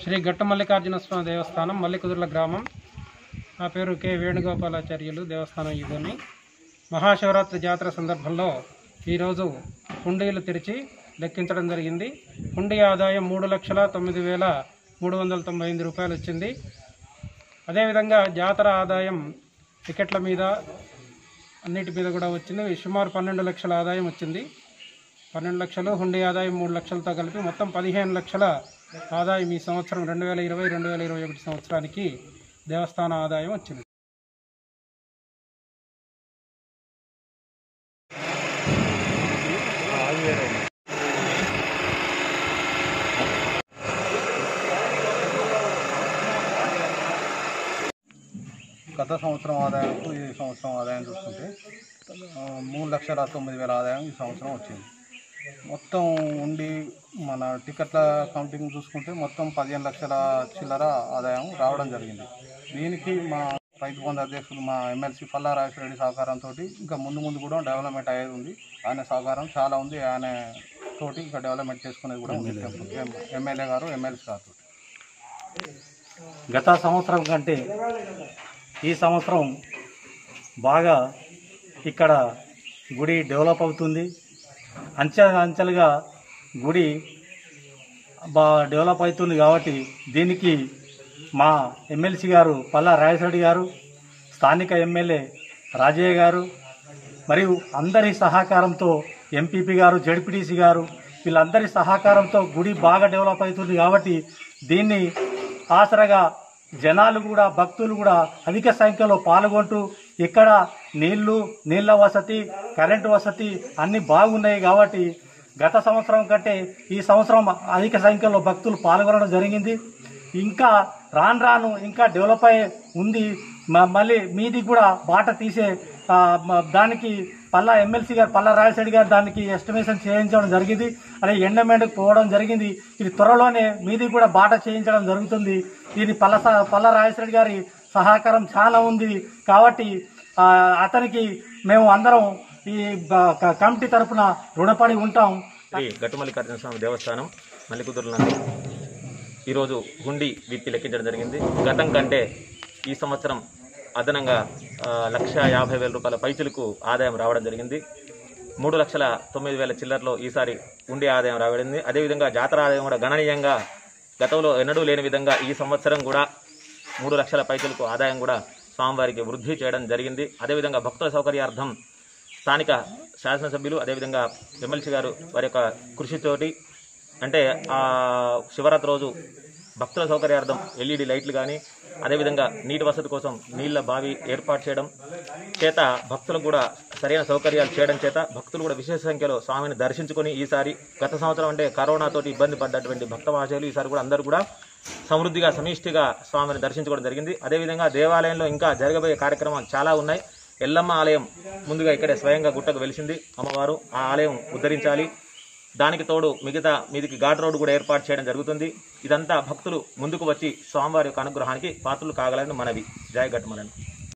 శ్రీ గట్ట మల్లికార్జున స్వామి దేవస్థానం మల్లికుదుర్ల గ్రామం నా పేరు కె వేణుగోపాలాచార్యులు దేవస్థానం ఇదని మహాశివరాత్రి జాతర సందర్భంలో ఈరోజు హుండీలు తెరిచి లెక్కించడం జరిగింది హుండీ ఆదాయం మూడు లక్షల తొమ్మిది వేల మూడు వందల తొంభై ఎనిమిది రూపాయలు వచ్చింది అదేవిధంగా జాతర ఆదాయం టికెట్ల మీద అన్నిటి మీద కూడా వచ్చింది సుమారు పన్నెండు లక్షల ఆదాయం వచ్చింది పన్నెండు లక్షలు హుండీ ఆదాయం మూడు లక్షలతో కలిపి మొత్తం పదిహేను లక్షల ఆదాయం ఈ సంవత్సరం రెండు వేల ఇరవై రెండు వేల ఇరవై ఒకటి సంవత్సరానికి దేవస్థాన ఆదాయం వచ్చింది గత సంవత్సరం ఆదాయంకు ఈ సంవత్సరం ఆదాయం చూసుకుంటే ఆ, మూడు లక్షల తొమ్మిది వేల ఆదాయం ఈ సంవత్సరం వచ్చింది మొత్తం ఉండి మన టికెట్ల కౌంటింగ్ చూసుకుంటే మొత్తం పదిహేను లక్షల చిల్లర ఆదాయం రావడం జరిగింది దీనికి మా రైతు బంధు అధ్యక్షులు మా ఎమ్మెల్సీ పల్లా రాజేశ్వరరెడ్డి సహకారంతో ఇంకా ముందు ముందు కూడా డెవలప్మెంట్ అయ్యేది ఉంది ఆయన సహకారం చాలా ఉంది ఆయన తోటి ఇంకా డెవలప్మెంట్ చేసుకునేది కూడా ఉంది ఎం- ఎమ్మెల్యే గారు ఎమ్మెల్సీ గారు గత సంవత్సరం కంటే ఈ సంవత్సరం బాగా ఇక్కడ గుడి డెవలప్ అవుతుంది అంచె అంచెలుగా గుడి బాగా డెవలప్ అవుతుంది కాబట్టి దీనికి మా ఎమ్మెల్సీ గారు పల్లా రాజేశ్వరి గారు స్థానిక ఎమ్మెల్యే రాజయ్య గారు మరియు అందరి సహకారంతో ఎంపీపీ గారు జడ్పీటీసీ గారు వీళ్ళందరి సహకారంతో గుడి బాగా డెవలప్ అవుతుంది కాబట్టి దీన్ని ఆసరగా జనాలు కూడా భక్తులు కూడా అధిక సంఖ్యలో పాల్గొంటూ ఇక్కడ నీళ్లు నీళ్ల వసతి కరెంటు వసతి అన్ని బాగున్నాయి కాబట్టి గత సంవత్సరం కంటే ఈ సంవత్సరం అధిక సంఖ్యలో భక్తులు పాల్గొనడం జరిగింది ఇంకా రాను రాను ఇంకా డెవలప్ అయ్యే ఉంది మ- మళ్ళీ మీది కూడా బాట తీసే ఆ, మ- దానికి పల్లా ఎమ్మెల్సీ గారు పల్లా రాజశేఖర్ గారు దానికి ఎస్టిమేషన్ చేయించడం జరిగింది అలాగే ఎండమెంట్కి పోవడం జరిగింది ఇది త్వరలోనే మీది కూడా బాట చేయించడం జరుగుతుంది ఇది పల్ల స- పల్లా రాజశేఖర్ గారి సహకారం చాలా ఉంది కాబట్టి ఆ, అతనికి మేము అందరం ఈ బ- క- కమిటీ తరఫున రుణపడి ఉంటాం శ్రీ గట్టుమల్లికార్జున స్వామి దేవస్థానం మల్లికుదురులందు ఈరోజు హుండీ విప్పి లెక్కించడం జరిగింది గతం కంటే ఈ సంవత్సరం అదనంగా ఆ, లక్ష యాభై వేల రూపాయల పైచులకు ఆదాయం రావడం జరిగింది మూడు లక్షల తొమ్మిది వేల చిల్లరలో ఈసారి ఉండి ఆదాయం రాబడింది అదేవిధంగా జాతర ఆదాయం కూడా గణనీయంగా గతంలో ఎన్నడూ లేని విధంగా ఈ సంవత్సరం కూడా మూడు లక్షల పైచులకు ఆదాయం కూడా స్వామివారికి వృద్ధి చేయడం జరిగింది అదేవిధంగా భక్తుల సౌకర్యార్థం స్థానిక శాసనసభ్యులు అదేవిధంగా ఎమ్మెల్సీ గారు వారి యొక్క కృషితోటి అంటే ఆ శివరాత్రి రోజు భక్తుల సౌకర్యార్థం ఎల్ఈడి లైట్లు కానీ అదేవిధంగా నీటి వసతి కోసం నీళ్ల బావి ఏర్పాటు చేయడం చేత భక్తులకు కూడా సరైన సౌకర్యాలు చేయడం చేత భక్తులు కూడా విశేష సంఖ్యలో స్వామిని దర్శించుకొని ఈసారి గత సంవత్సరం అంటే కరోనాతోటి ఇబ్బంది పడ్డటువంటి భక్త మహాశయులు ఈసారి కూడా అందరూ కూడా సమృద్ధిగా సమిష్టిగా స్వామిని దర్శించుకోవడం జరిగింది అదేవిధంగా దేవాలయంలో ఇంకా జరగబోయే కార్యక్రమాలు చాలా ఉన్నాయి ఎల్లమ్మ ఆలయం ముందుగా ఇక్కడే స్వయంగా గుట్టకు వెలిసింది అమ్మవారు ఆ ఆలయం ఉద్ధరించాలి దానికి తోడు మిగతా మీదికి ఘాట్ రోడ్డు కూడా ఏర్పాటు చేయడం జరుగుతుంది ఇదంతా భక్తులు ముందుకు వచ్చి స్వామివారి యొక్క అనుగ్రహానికి పాత్రలు కాగలని మనవి జయ గట్టమలని